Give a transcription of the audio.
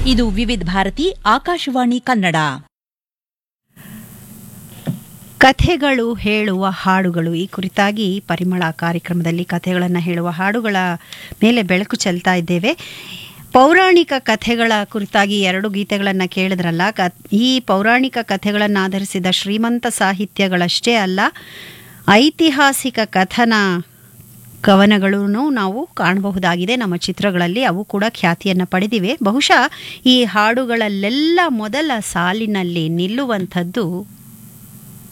ಇದು ವಿವಿಧ ಭಾರತಿ ಆಕಾಶವಾಣಿ ಕನ್ನಡ ಕಥೆಗಳು ಹೇಳುವ ಹಾಡುಗಳು ಈ ಕುರಿತಾಗಿ ಪರಿಮಳ ಕಾರ್ಯಕ್ರಮದಲ್ಲಿ ಕಥೆಗಳನ್ನು ಹೇಳುವ ಹಾಡುಗಳ ಮೇಲೆ ಬೆಳಕು ಚೆಲ್ತಾ ಇದ್ದೇವೆ ಪೌರಾಣಿಕ ಕಥೆಗಳ ಕುರಿತಾಗಿ ಎರಡು ಗೀತೆಗಳನ್ನು ಕೇಳಿದ್ರಲ್ಲ ಕ ಈ ಪೌರಾಣಿಕ ಕಥೆಗಳನ್ನು ಆಧರಿಸಿದ ಶ್ರೀಮಂತ ಸಾಹಿತ್ಯಗಳಷ್ಟೇ ಅಲ್ಲ ಐತಿಹಾಸಿಕ ಕಥನ ಕವನಗಳನ್ನು ನಾವು ಕಾಣಬಹುದಾಗಿದೆ ನಮ್ಮ ಚಿತ್ರಗಳಲ್ಲಿ ಅವು ಕೂಡ ಖ್ಯಾತಿಯನ್ನು ಪಡೆದಿವೆ ಬಹುಶಃ ಈ ಹಾಡುಗಳಲ್ಲೆಲ್ಲ ಮೊದಲ ಸಾಲಿನಲ್ಲಿ ನಿಲ್ಲುವಂಥದ್ದು